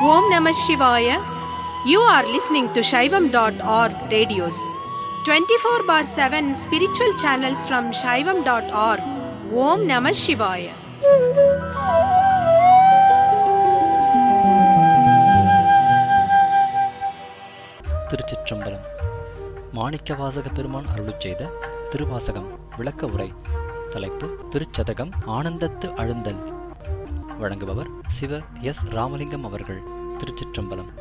Om Namah Shivaya. You are listening to Shaivam.org radios. 24 bar 7 spiritual channels from Shaivam.org. Om Namah Shivaya. திருச்சிற்றம்பலம் மாணிக்கவாசக பெருமான் அருளுச் செய்த திருவாசகம் விளக்க உரை தலைப்பு திருச்சதகம் ஆனந்தத்து அழுந்தல் வழங்குபவர் சிவ எஸ் ராமலிங்கம் அவர்கள் திருச்சிற்றம்பலம்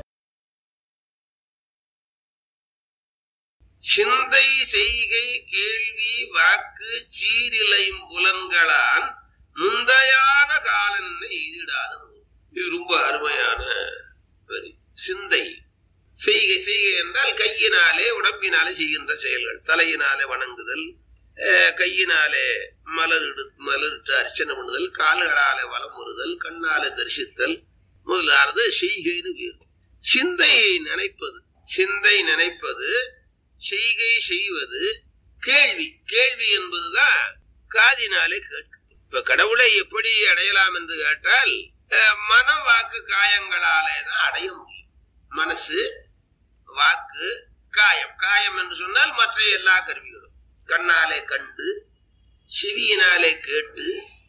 சிந்தை செய்கை கேள்வி வாக்கு சீரிலையும் புலன்களான் முந்தையான காலன்ன எதிடாத நூல். இது ரொம்ப அருமையான வரி சிந்தை செய்கை செய்கை என்றால் கையினாலே உடம்பினாலே செய்கின்ற செயல்கள் தலையினாலே வணங்குதல் அஹ், கையினாலே மலரிடு மலரிட்டு அர்ச்சனை பண்ணுதல் கால்களாலே வலம் வருதல் கண்ணாலே தரிசித்தல் முதலானது செய்கைன்னு பேர் சிந்தை நினைப்பது சிந்தை நினைப்பது செய்கை செய்வது கேள்வி கேள்வி என்பதுதான் காதினாலே கேட்கும் இப்ப கடவுளை எப்படி அடையலாம் என்று கேட்டால் அஹ், மனம் வாக்கு காயங்களாலே தான் அடைய முடியும் மனசு வாக்கு காயம் காயம் என்று சொன்னால் மற்ற எல்லா கருவிகளும் கண்ணாலே கண்டு செவியினாலே கேட்டு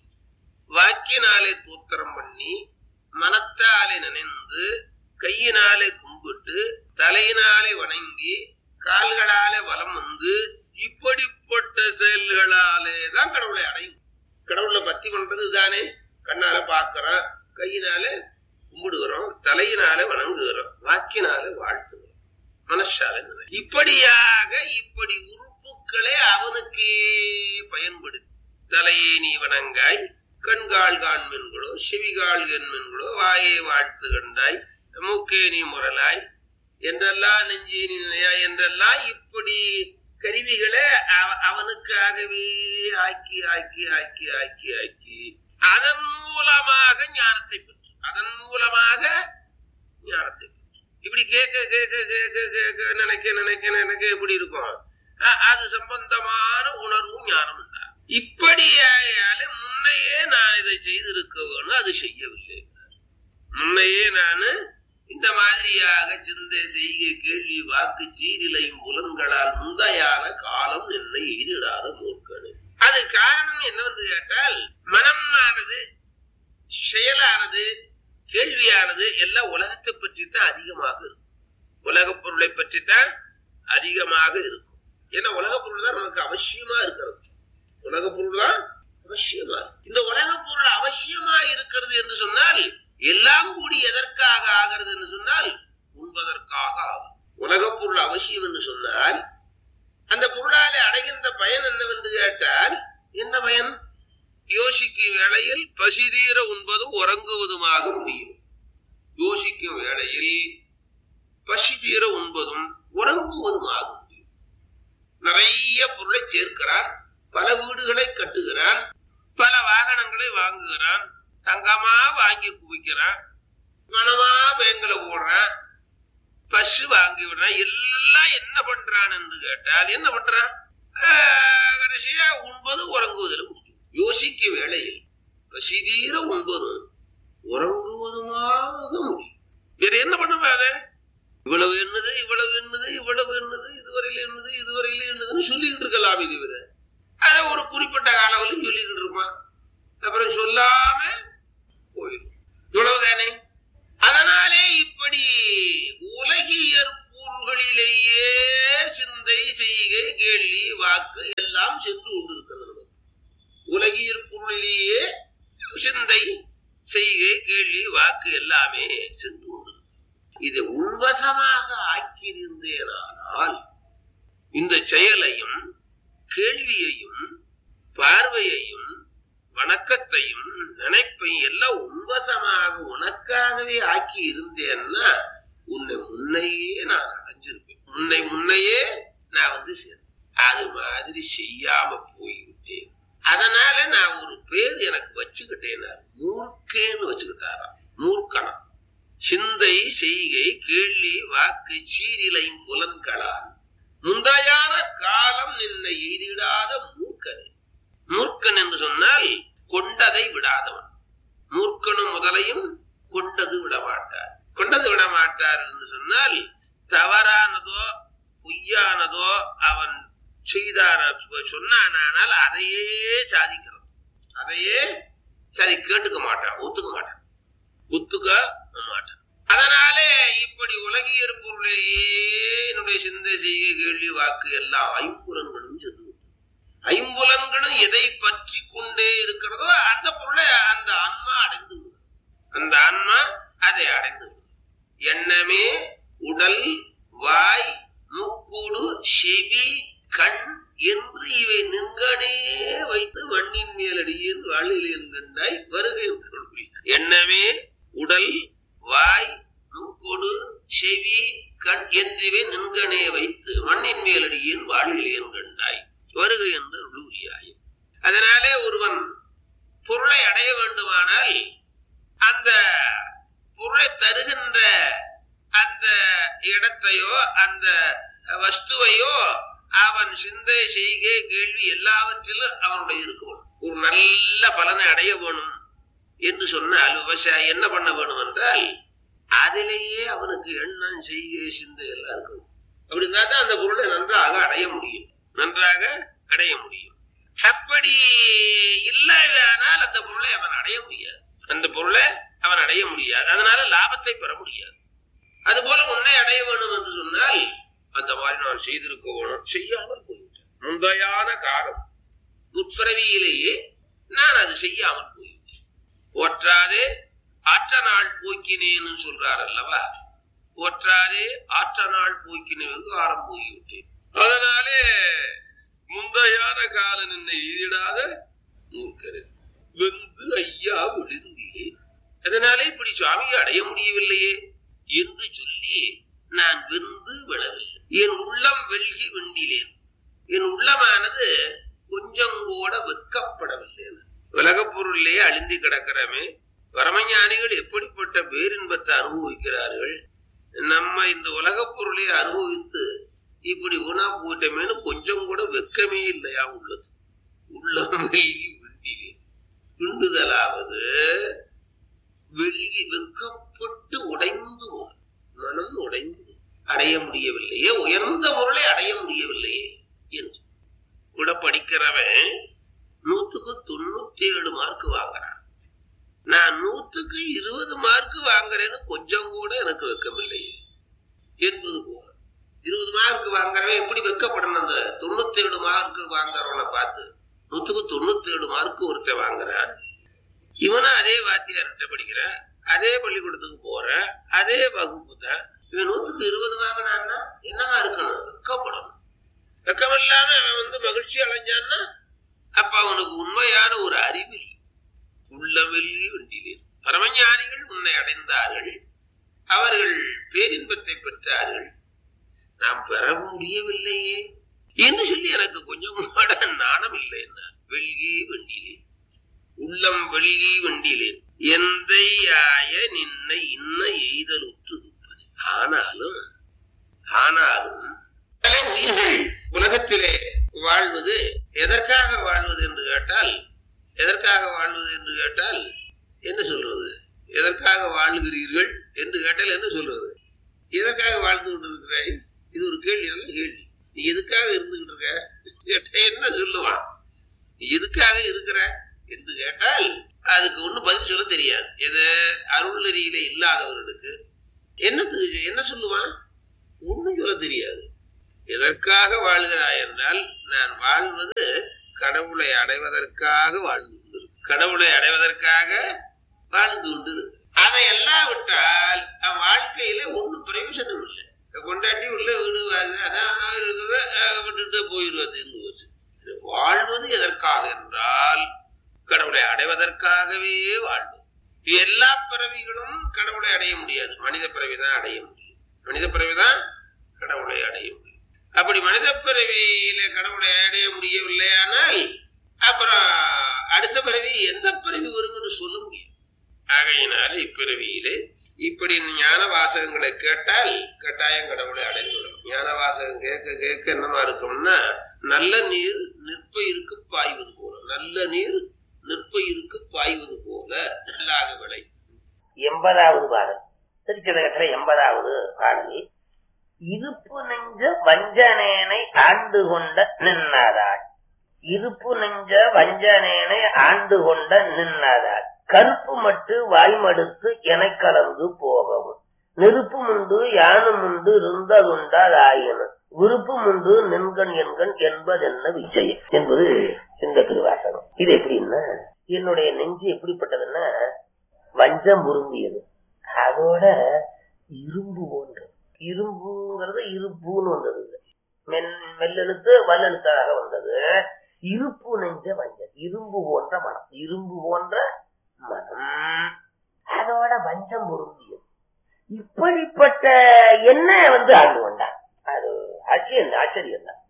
வாக்கினாலே தூத்திரம் பண்ணி மனத்தாலே நினைந்து கையினாலே கும்பிட்டு தலையினாலே வணங்கி கால்களாலே வலம் வந்து இப்படிப்பட்ட செயல்களாலே தான் கடவுளை அடையும் கடவுளை பத்தி பண்றது தானே கண்ணால பாக்குறோம் கையினாலே கும்பிடுகிறோம் தலையினாலே வணங்குகிறோம் வாக்கினாலே வாழ்த்துகிறோம் மனசால நினை. இப்படியாக இப்படி உறுப்புகளே அவனுக்கே பயன்படுத்தி தலையை நீ வணங்காய் கண்கால் காண்மென்களோ செவிகால் என்மென்களோ வாயை வாழ்த்து கண்டாய் மூக்கே நீ முரலாய் என்றெல்லாம் நெஞ்சே நீ நினையாய் என்றெல்லாம் இப்படி கருவிகளை அவ- அவனுக்காகவே ஆக்கி ஆக்கி ஆக்கி ஆக்கி ஆக்கி அதன் மூலமாக ஞானத்தை பெற்று அதன் மூலமாக ஞானத்தை பெற்று இப்படி கேட்க கேட்க கேட்க கேட்க நினைக்க நினைக்க நினைக்க எப்படி இருக்கும் அ- அது சம்பந்தமான உணர்வும் ஞானம் உண்டா இப்படி ஆகையால முன்னையே நான் இதை செய்திருக்க வேணும் அது செய்யவில்லை முன்னையே நானு இந்த மாதிரியாக சிந்தை செய்கை கேள்வி வாக்கு சீரிலையும் புலன்களால் முந்தையான காலம் என்னை எதிராத மூர்க்கனு அது காரணம் என்ன வந்து கேட்டால் மனமானது செயலானது கேள்வியானது எல்லாம் உலகத்தை பற்றி தான் அதிகமாக இருக்கும் உலகப் பொருளை பற்றி தான் அதிகமாக இருக்கும் ஏன்னா உலகப் பொருள் தான் நமக்கு அவசியமா இருக்கிறது உலகப் பொருள் தான் அவசியமா இருக்கு. இந்த உலகப் பொருள் அவசியமா இருக்கிறது என்று சொன்னால் எல்லாம் கூடி எதற்காக ஆகிறது என்று சொன்னால் உண்பதற்காக ஆகும் உலகப் பொருள் அவசியம் என்று சொன்னால் அந்த பொருளாலே அடைகின்ற பயன் என்னவென்று கேட்டால் என்ன பயன் யோசிக்கும் வேளையில் பசிதீர உண்பதும் உறங்குவதுமாக முடியும் யோசிக்கும் வேளையில் பசிதீர உண்பதும் உறங்குவதுமாக முடியும் நிறைய பொருளை சேர்க்கிறான் பல வீடுகளை கட்டுகிறான் பல வாகனங்களை வாங்குகிறான் தங்கமா வாங்கி குவிக்கிறான் பணமா பேங்க்ல போடுறான் பஸ் வாங்கி விடுறான் எல்லாம் என்ன பண்றான் என்று கேட்டால் என்ன பண்றான் ஆஹ், கடைசியா உண்பது உறங்குவதில் முடியும் யோசிக்க வேளையில் பசிதீர உண்பதும் உறங்குவதுமாக முடியும் வேற என்ன பண்ணாத இவ்வளவு என்னது இவ்வளவு என்னது இவ்வளவு என்னது இதுவரையில என்னது இதுவரையில என்னதுன்னு சொல்லிக்கிட்டு இருக்கலாம் இது இவரு அதை ஒரு குறிப்பிட்ட காலவரையும் சொல்லிக்கிட்டு இருப்பான் அப்புறம் சொல்லாம போயிடும் இவ்வளவுதானே அதனாலே இப்படி உலகியற் பொருள்களிலேயே சிந்தை செய்கை கேள்வி வாக்கு எல்லாம் சென்று கொண்டிருக்கிறது நமக்கு உலகியற் பொருளிலேயே சிந்தை செய்கை கேள்வி வாக்கு எல்லாமே சென்று கொண்டிருக்கு இதை உன்வசமாக ஆக்கியிருந்தேனானால் இந்த செயலையும் கேள்வியையும் பார்வையையும் வணக்கத்தையும் நினைப்பையும் எல்லாம் உன்வசமாக உனக்காகவே ஆக்கி இருந்தேன்னா உன்னை முன்னையே நான் அடைஞ்சிருப்பேன் உன்னை முன்னையே நான் வந்து சேர்ந்தேன் அது மாதிரி செய்யாம போய்விட்டேன் அதனால நான் ஒரு பேர் எனக்கு வச்சுக்கிட்டேன் மூர்க்கேன்னு வச்சுக்கிட்டாராம் மூர்க்கணம் சிந்தை செய்கை கேள்வி வாக்கு சீரிலையும் புலன்களால் முந்தையான காலம் நின்னை எய்திடாத மூர்க்கனே மூர்க்கன் என்று சொன்னால் கொண்டதை விடாதவன் மூர்க்கனும் முதலையும் கொண்டது விடமாட்டார் கொண்டது விட மாட்டார் என்று சொன்னால் தவறானதோ பொய்யானதோ அவன் செய்தான சொன்னானால் அதையே சாதிக்கிறது அதையே சரி கேட்டுக்க மாட்டான் ஒத்துக்க மாட்டான் ஒத்துக்க மாட்டான் அதனாலே இப்படி உலகியற் பொருளையே என்னுடைய சிந்தை செய்ய கேள்வி வாக்கு எல்லாம் ஐம்புலன்களும் சென்று ஐம்புலன்களும் எதை பற்றி கொண்டே இருக்கிறதோ அந்த பொருளை அந்த ஆன்மா அடைந்து விடும் அந்த ஆன்மா அதை அடைந்து விடும் எண்ணமே உடல் வாய் மூக்கூடு செவி கண் என்று இவை நின்கனே வைத்து மண்ணின் மேலடியில் வாழில் கண்டாய் வருகை எண்ணமே உடல் வாய் மூக்கோடு செவி கண் என்றிவை நின்கனே வைத்து மண்ணின் மேலடியில் வாழில் கண்டாய் வருகை என்று உருவியாய் அதனாலே ஒருவன் பொருளை அடைய வேண்டுமானால் அந்த பொருளை தருகின்ற அந்த இடத்தையோ அந்த வஸ்துவையோ அவன் சிந்தை செய்கை கேள்வி எல்லாவற்றிலும் அவனுடைய இருக்கணும் ஒரு நல்ல பலனை அடைய வேணும் என்று சொன்னால் விவசாயி என்ன பண்ண வேணும் என்றால் அதிலேயே அவனுக்கு எண்ணம் செய்கை சிந்தை எல்லாம் இருக்கணும் அப்படி இருந்தா தான் அந்த பொருளை நன்றாக அடைய முடியும் நன்றாக அடைய முடியும் அப்படி இல்லையானால் அந்த பொருளை அவன் அடைய முடியாது அந்த பொருளை அவன் அடைய முடியாது அதனால லாபத்தை பெற முடியாது அதுபோல உன்னை அடைய வேணும் என்று சொன்னால் அந்த மாதிரி நான் செய்திருக்க வேணும் செய்யாமல் போய்விட்டேன் முந்தையான காலம் முற்பிறவியிலேயே நான் அது செய்யாமல் போய்விட்டேன் போற்றாதே ஆற்ற நாள் போக்கினேன்னு சொல்றார் அல்லவா போற்றாதே ஆற்ற நாள் போக்கினேன் வெகு காலம் போய்விட்டேன் அதனாலே முந்தையான கால நின்னை ஈடாத மூர்க்கரன் வெந்து ஐயா விழுந்தியே அதனாலே இப்படி சுவாமியை அடைய முடியவில்லையே என்று சொல்லி நான் வெந்து விழவில்லை என் உள்ளம் வெல்கி வெண்டிலேன் என் உள்ளமானது கொஞ்சம் கூட வெட்கப்படவில்லை உலகப் பொருளிலே அழிந்து கிடக்கிறமே பரமஞானிகள் எப்படிப்பட்ட பேரின்பத்தை அனுபவிக்கிறார்கள் நம்ம இந்த உலகப் பொருளை அனுபவித்து இப்படி உணா போயிட்டமேனு கொஞ்சம் கூட வெக்கமே இல்லையா உள்ளது உள்ளம் வெல்கி வெண்டிலே விண்டுதலாவது வெல்கி வெக்கப்பட்டு உடைந்து போகும். மனம் உடைந்து அடைய முடியவில்லையே உயர்ந்த பொருளை அடைய முடியவில்லையே என்று கூட படிக்கிறவன் நூத்துக்கு தொண்ணூத்தி ஏழு மார்க் வாங்குறான் நான் நூத்துக்கு இருபது மார்க் வாங்குறேன்னு கொஞ்சம் கூட எனக்கு வெக்கமில்லையே என்பது போல இருபது மார்க் வாங்குறவன் எப்படி வெக்கப்படணும் அந்த தொண்ணூத்தி ஏழு மார்க் வாங்குறவனை பார்த்து நூத்துக்கு தொண்ணூத்தி ஏழு மார்க் ஒருத்தன் வாங்குறான் இவனும் அதே வாத்தியார்கிட்ட படிக்கிற அதே பள்ளிக்கூடத்துக்கு போற அதே வகுப்பு தான் இவன் நூத்துக்கு இருபது வாங்கினான்னா என்னவா இருக்கணும் வெக்கப்படணும் வெக்கம் இல்லாம அவன் வந்து மகிழ்ச்சி அடைஞ்சான்னா அப்ப அவனுக்கு உண்மையான ஒரு அறிவில் உள்ளவெளி வண்டிலே பரமஞானிகள் உன்னை அடைந்தார்கள் அவர்கள் பேரின்பத்தை பெற்றார்கள் நாம் பெற முடியவில்லையே என்று சொல்லி எனக்கு கொஞ்சம் கூட நாணம் இல்லை என்ன வெள்கி வண்டியிலே உள்ளம் வெள்ளி வண்டியிலேன் எந்தையாய நின்னை இன்ன எய்தல் உற்று ஆனாலும் ஆனாலும் பல உயிர்கள் உலகத்திலே வாழ்வது எதற்காக வாழ்வது என்று கேட்டால் எதற்காக வாழ்வது என்று கேட்டால் என்ன சொல்றது எதற்காக வாழ்கிறீர்கள் என்று கேட்டால் என்ன சொல்றது எதற்காக வாழ்ந்து கொண்டிருக்கிறாய் இது ஒரு கேள்வி நல்ல கேள்வி நீ எதுக்காக இருந்துகிட்டு இருக்க கேட்டா என்ன சொல்லுவான் நீ எதுக்காக இருக்கிற என்று கேட்டால் அதுக்கு ஒண்ணும் பதில் சொல்ல தெரியாது எது அருள் நெறியில இல்லாதவர்களுக்கு என்னத்துக்கு என்ன சொல்லுவான் ஒண்ணும் சொல்ல தெரியாது எதற்காக வாழ்கிறாய் என்றால் நான் வாழ்வது கடவுளை அடைவதற்காக வாழ்ந்து கொண்டிருக்கிறேன் கடவுளை அடைவதற்காக வாழ்ந்து கொண்டிருக்கிறேன் அதை எல்லாம் விட்டால் அவன் வாழ்க்கையில ஒண்ணும் பிரயோஜனம் இல்லை கொண்டாட்டி உள்ள வீடு வாங்க அதான் இருக்குது அஹ் விட்டுட்டு போயிடுவது இருந்து போச்சு வாழ்வது எதற்காக என்றால் கடவுளை அடைவதற்காகவே வாழ்வது எல்லா பிறவிகளும் கடவுளை அடைய முடியாது மனித பிறவிதான் அடைய முடியும் மனித பிறவிதான் கடவுளை அடைய முடியும் அப்படி மனித பிறவியில கடவுளை அடைய முடியவில்லையானால் அப்புறம் அடுத்த பிறவி எந்த பிறவி வரும் என்று சொல்ல முடியும் ஆகையினால இப்பிறவியிலே இப்படி ஞான வாசகங்களை கேட்டால் கட்டாயம் கடவுளை அடைந்துவிடும் ஞான வாசகம் கேட்க கேட்க என்னமா இருக்கும்னா நல்ல நீர் நிற்பயிருக்கு பாய்வது போல நல்ல நீர் நிற்பயிருக்கு பாய்வது போல நல்லாக விளை எண்பதாவது பாடல் திருச்சதகத்துல எண்பதாவது பாடல் இருப்பு நெஞ்ச வஞ்சனேனை ஆண்டு கொண்ட நின்னாதாள் இருப்பு நெஞ்ச வஞ்சனேனை ஆண்டு கொண்ட நின்னாதாள் கருப்பு மட்டு வாய்மடுத்து என கலந்து போகவும் நெருப்பும் உண்டு யானும் உண்டு இருந்ததுண்டால் ஆயின விருப்பம் உண்டு நின்கண் என்கண் என்பதென்ன விஜயம் என்பது இந்த திருவாசகம் இது எப்படின்னா என்னுடைய நெஞ்சு எப்படிப்பட்டதுன்னா வஞ்சம் பொருந்தியது அதோட இரும்பு போன்றது இரும்புங்கிறது இருப்புன்னு வந்தது மென் மெல்லெழுத்து வல்லெழுத்தாக வந்தது இருப்பு நெஞ்ச வஞ்சம் இரும்பு போன்ற மனம் இரும்பு போன்ற மனம் அதோட வஞ்சம் பொருந்தியது இப்படிப்பட்ட என்ன வந்து ஆண்டு கொண்டான் அது ஆச்சரியம் ஆச்சரியம் தான்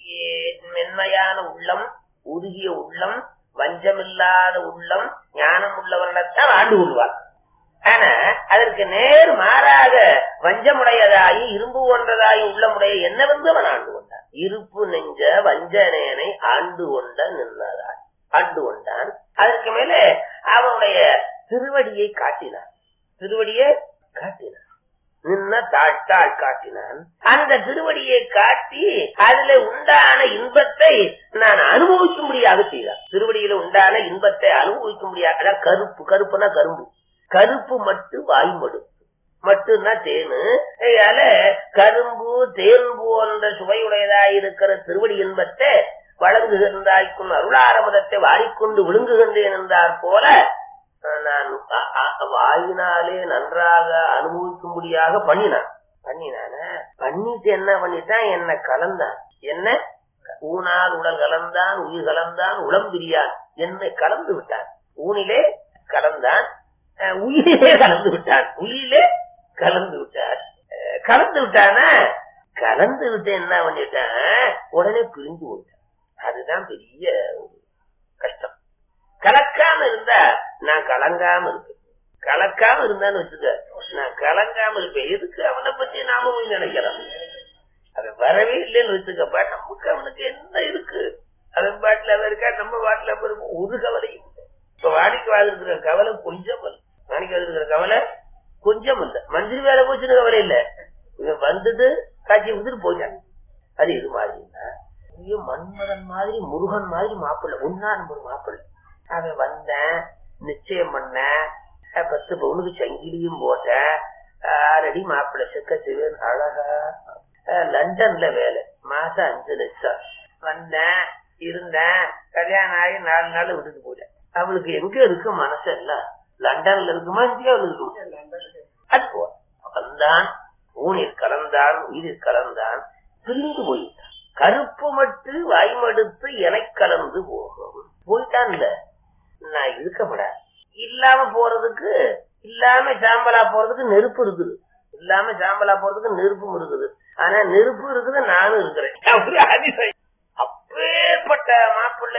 மென்மையான உள்ளம் உருகிய உள்ளம் வஞ்சமில்லாத உள்ளம் ஞானம் உள்ளவர்களைத்தான் ஆண்டு கொள்வார் ஆனா அதற்கு நேர் மாறாக வஞ்சமுடையதாயி இரும்பு போன்றதாயி உள்ளமுடைய என்ன வந்து அவன் ஆண்டு கொண்டான் இருப்பு நெஞ்ச வஞ்சனேனை ஆண்டு கொண்ட நின்றதான் ஆண்டு கொண்டான் அதற்கு மேலே அவனுடைய திருவடியை காட்டினான் திருவடியை காட்டினான் நின்ன தாழ்த்தாள் காட்டினான் அந்த திருவடியை காட்டி அதுல உண்டான இன்பத்தை நான் அனுபவிக்கும்படியாக செய்தான் திருவடியில உண்டான இன்பத்தை அனுபவிக்கும்படியாக அதான் கருப்பு கருப்புனா கரும்பு கருப்பு மட்டு வாய்மடுப்பு மட்டும்னா தேனு அதனால கரும்பு தேன் போன்ற சுவையுடையதாய் இருக்கிற திருவடி இன்பத்தை வழங்குகின்றாய்க்கும் அருளாரமதத்தை வாரிக்கொண்டு விழுங்குகின்றேன் என்றார் போல நான் வாயினாலே நன்றாக அனுபவிக்கும்படியாக பண்ணினான் பண்ணினான பண்ணிட்டு என்ன பண்ணிட்டான் என்ன கலந்தான் என்ன ஊனால் உடல் கலந்தான் உயிர் கலந்தான் உளம் பிரியான் என்னை கலந்து விட்டான் ஊனிலே கலந்தான் உயிரிலே கலந்து விட்டான் உயிரிலே கலந்து விட்டான் கலந்து விட்டானா கலந்து விட்டு என்ன பண்ணிட்டான் உடனே பிரிஞ்சு போயிட்டான் அதுதான் பெரிய கஷ்டம் கலக்காம இருந்தா நான் கலங்காம இருப்பேன் கலக்காம இருந்தான்னு வச்சுக்க நான் கலங்காம இருப்பேன் எதுக்கு அவனை பத்தி நாம போய் நினைக்கிறோம் அவன் வரவே இல்லைன்னு வச்சுக்கப்ப நமக்கு அவனுக்கு என்ன இருக்கு அவன் பாட்டுல அவன் இருக்கா நம்ம பாட்டுல அவன் இருக்கும் ஒரு கவலையும் இல்லை இப்ப வாடிக்கை இருக்கிற கவலை கொஞ்சம் இல்லை வாடிக்கை இருக்கிற கவலை கொஞ்சம் இல்லை மந்திரி வேலை போச்சுன்னு கவலை இல்ல இவன் வந்தது காட்சி வந்துட்டு போயிட்டான் அது இது மாதிரின்னா மன்மதன் மாதிரி முருகன் மாதிரி மாப்பிள்ளை ஒன்னா நம்பர் மாப்பிள்ளை அவன் வந்தேன் நிச்சயம் பண்ண பத்து பவுனுக்கு சங்கிலியும் போட்ட ஆறடி மாப்பிள்ளை செக்க சிவன் அழகா லண்டன்ல வேலை மாசம் அஞ்சு லட்சம் வந்தேன் இருந்தேன் கல்யாணம் ஆகி நாலு நாள் விட்டுட்டு போயிட்டேன் அவளுக்கு எங்க இருக்கு மனசு எல்லாம் லண்டன்ல இருக்குமா இந்தியாவில் இருக்குமா அது போ வந்தான் ஊனில் கலந்தான் உயிரில் கலந்தான் பிரிந்து போயிட்டான் கருப்பு மட்டு வாய்மடுத்து என கலந்து போகும் போயிட்டான்ல நான் இருக்கப்பட இல்லாம போறதுக்கு இல்லாம சாம்பலா போறதுக்கு நெருப்பு இருக்குது இல்லாம சாம்பலா போறதுக்கு நெருப்பும் இருக்குது ஆனா நெருப்பு இருக்குது நானும் இருக்கிறேன் அப்பேற்பட்ட மாப்பிள்ள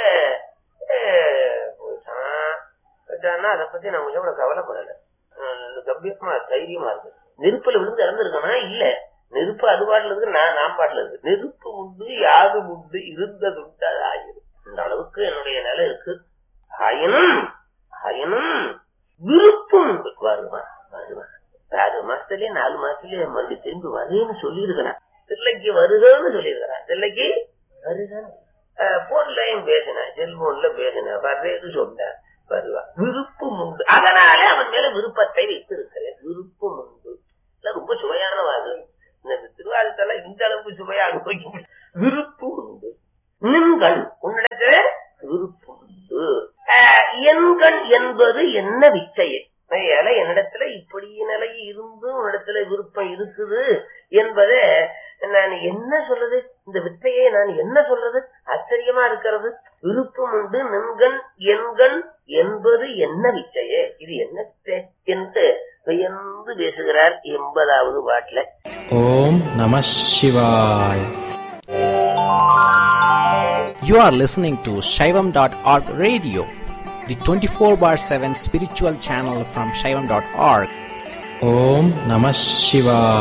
போயிட்டான்னா அதை பத்தி நான் கொஞ்சம் கூட கவலைப்படல கம்பீரமா தைரியமா இருக்கு நெருப்புல விழுந்து இறந்துருக்கனா இல்ல நெருப்பு அது பாட்டுல இருக்கு நான் நான் பாட்டுல இருக்கு நெருப்பு உண்டு யாது உண்டு இருந்ததுண்டு அது ஆயிரும் இந்த அளவுக்கு என்னுடைய நிலை இருக்கு ஆயினும் ஆயினும் விருப்பம் உண்டு வருவான் வருவான் ஆறு மாசத்துலயே நாலு மாசத்துலயே மறுபடியும் திரும்பி வருன்னு சொல்லியிருக்கிறான் தில்லைக்கு வருகன்னு சொல்லியிருக்கிறான் தில்லைக்கு வருகன்னு போன்லயும் பேசினேன் செல்போன்ல பேசினேன் வர்றேன்னு சொன்னேன் வருவான் விருப்பம் உண்டு அதனாலே அவன் மேல விருப்பத்தை வைத்திருக்கிறேன் விருப்பம் உண்டு ரொம்ப சுவையான வாது இந்த திருவாரூத்தல இந்த அளவுக்கு சுவையா அனுபவிக்க முடியும் விருப்பம் உண்டு நின்கள் உன்னிடத்துல விருப்பம் உண்டு எண்கள் என்பது என்ன விச்சையே என்னிடத்துல இப்படி நிலை இருந்து உன்னிடத்துல விருப்பம் இருக்குது என்பதை நான் என்ன சொல்றது இந்த வித்தையை நான் என்ன சொல்றது ஆச்சரியமா இருக்கிறது விருப்பம் உண்டு நின்கண் எண்கள் என்பது என்ன வித்தையே இது என்ன என்று வியந்து பேசுகிறார் எண்பதாவது பாட்டுல ஓம் நம சிவாய் You are listening to Shaivam.org radio, the 24 bar 7 spiritual channel from Shaivam.org. Om Namah Shivaya.